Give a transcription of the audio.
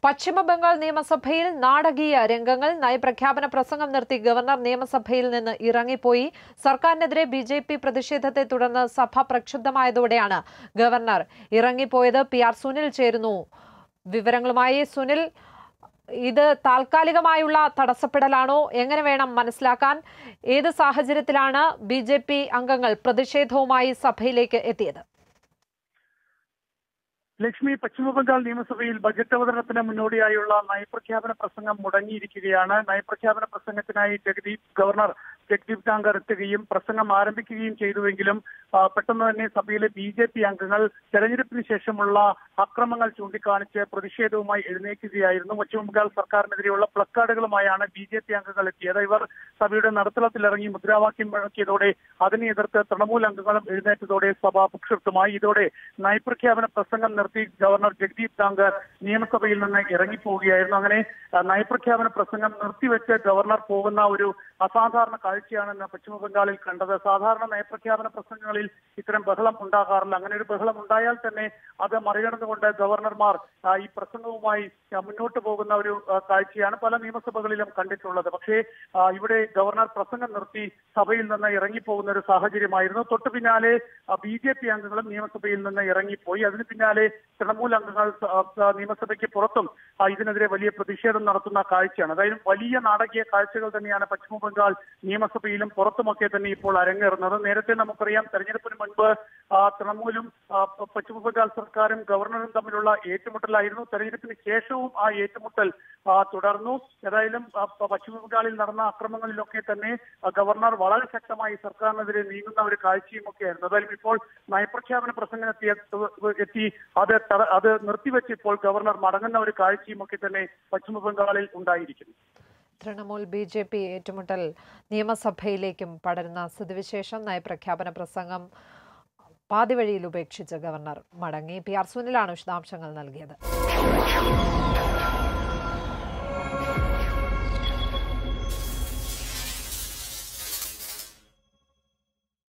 പശ്ചിമ ബംഗാൾ നിയമസഭയിൽ നാടകീയ രംഗങ്ങൾ നയപ്രഖ്യാപന പ്രസംഗം നിർത്തി ഗവർണർ നിയമസഭയിൽ നിന്ന് ഇറങ്ങിപ്പോയി സർക്കാരിനെതിരെ ബി ജെ പി പ്രതിഷേധത്തെ തുടർന്ന് സഭ പ്രക്ഷുബ്ധമായതോടെയാണ് ഗവർണർ ഇറങ്ങിപ്പോയത് പി ആർ സുനിൽ ചേരുന്നു വിവരങ്ങളുമായി സുനിൽ ഇത് താൽക്കാലികമായുള്ള തടസ്സപ്പെടലാണോ എങ്ങനെ വേണം മനസ്സിലാക്കാൻ ഏത് സാഹചര്യത്തിലാണ് ബി ജെ പി അംഗങ്ങൾ പ്രതിഷേധവുമായി സഭയിലേക്ക് എത്തിയത് ലക്ഷ്മി പശ്ചിമബംഗാൾ നിയമസഭയിൽ ബജറ്റ് അവതരണത്തിന് മുന്നോടിയായുള്ള നയപ്രഖ്യാപന പ്രസംഗം മുടങ്ങിയിരിക്കുകയാണ് നയപ്രഖ്യാപന പ്രസംഗത്തിനായി ജഗദീപ് ഗവർണർ ജഗ്ദീപ് ധാങ്കർ എത്തുകയും പ്രസംഗം ആരംഭിക്കുകയും ചെയ്തുവെങ്കിലും ആ, പെട്ടെന്ന് തന്നെ സഭയിലെ ബി ജെ പി അംഗങ്ങൾ തെരഞ്ഞെടുപ്പിന് ശേഷമുള്ള അക്രമങ്ങൾ ചൂണ്ടിക്കാണിച്ച് പ്രതിഷേധവുമായി എഴുന്നേൽക്കുകയായിരുന്നു പശ്ചിമബംഗാൾ സർക്കാരിനെതിരെയുള്ള പ്ലക്കാർഡുകളുമായാണ് ബി ജെ പി അംഗങ്ങൾ എത്തിയത് ഇവർ സഭയുടെ നടുത്തളത്തിലിറങ്ങി മുദ്രാവാക്യം മുഴക്കിയതോടെ അതിനെ എതിർത്ത് തൃണമൂൽ അംഗങ്ങളും എഴുന്നേറ്റതോടെ സഭ പ്രക്ഷുബ്ധമായി ഇതോടെ നയപ്രഖ്യാപന പ്രസംഗം നിർത്തി ഗവർണർ ജഗ്ദീപ് ധാങ്കർ നിയമസഭയിൽ നിന്ന് ഇറങ്ങിപ്പോവുകയായിരുന്നു അങ്ങനെ ആ, നയപ്രഖ്യാപന പ്രസംഗം നിർത്തിവെച്ച് ഗവർണർ പോകുന്ന ഒരു അസാധാരണ കാഴ്ചയാണ് ഇന്ന് പശ്ചിമ ബംഗാളിൽ കണ്ടത് സാധാരണ നയപ്രഖ്യാപന പ്രസംഗങ്ങളിൽ ഇത്തരം ബഹളം ഉണ്ടാകാറില്ല അങ്ങനെ ഒരു ബഹളം ഉണ്ടായാൽ തന്നെ അത് മറികടന്നുകൊണ്ട് ഗവർണർമാർ ആ, ഈ പ്രസംഗവുമായി ആ, മുന്നോട്ട് പോകുന്ന ഒരു ആ, കാഴ്ചയാണ് പല നിയമസഭകളിലും കണ്ടിട്ടുള്ളത് പക്ഷേ ആ, ഇവിടെ ഗവർണർ പ്രസംഗം നിർത്തി സഭയിൽ നിന്ന് ഇറങ്ങിപ്പോകുന്ന ഒരു സാഹചര്യമായിരുന്നു തൊട്ടു പിന്നാലെ ബി ജെ പി അംഗങ്ങളും നിയമസഭയിൽ നിന്ന് ഇറങ്ങിപ്പോയി അതിന് പിന്നാലെ തൃണമൂൽ അംഗങ്ങൾ സ- ആ, നിയമസഭയ്ക്ക് പുറത്തും ആ, ഇതിനെതിരെ വലിയ പ്രതിഷേധം നടത്തുന്ന കാഴ്ചയാണ് അതായത് വലിയ നാടകീയ കാഴ്ചകൾ തന്നെയാണ് പശ്ചിമ ബംഗാൾ നിയമസഭയിൽ പുറത്തുമൊക്കെ തന്നെ ഇപ്പോൾ അരങ്ങേറുന്നത് നേരത്തെ നമുക്കറിയാം തെരഞ്ഞെടുപ്പിന് മുൻപ് ആ, തൃണമൂലും ആ, പ- പശ്ചിമ ബംഗാൾ സർക്കാരും ഗവർണറും തമ്മിലുള്ള ഏറ്റുമുട്ടലായിരുന്നു തെരഞ്ഞെടുപ്പിന് ശേഷവും ആ ഏറ്റുമുട്ടൽ ആ, തുടർന്നു ഏതായാലും ആ, പ- പശ്ചിമ ബംഗാളിൽ നടന്ന അക്രമങ്ങളിലൊക്കെ തന്നെ ആ, ഗവർണർ വളരെ ശക്തമായി സർക്കാരിനെതിരെ നീങ്ങുന്ന ഒരു കാഴ്ചയും ഒക്കെ ആയിരുന്നു ഏതായാലും ഇപ്പോൾ നയപ്രഖ്യാപന പ്രസംഗം എത്തിയ എത്തി അത് തട- അത് നിർത്തിവെച്ച് ഇപ്പോൾ ഗവർണർ മടങ്ങുന്ന ഒരു കാഴ്ചയും ഒക്കെ തന്നെ പശ്ചിമ ബംഗാളിൽ ഉണ്ടായിരിക്കുന്നു തൃണമൂൽ ബി ജെ പി ഏറ്റുമുട്ടൽ നിയമസഭയിലേക്കും പടരുന്ന സ്ഥിതിവിശേഷം നയപ്രഖ്യാപന പ്രസംഗം പാതിവഴിയിൽ ഉപേക്ഷിച്ച് ഗവർണർ മടങ്ങി പി ആർ സുനിലാണ് വിശദാംശങ്ങൾ നൽകിയത്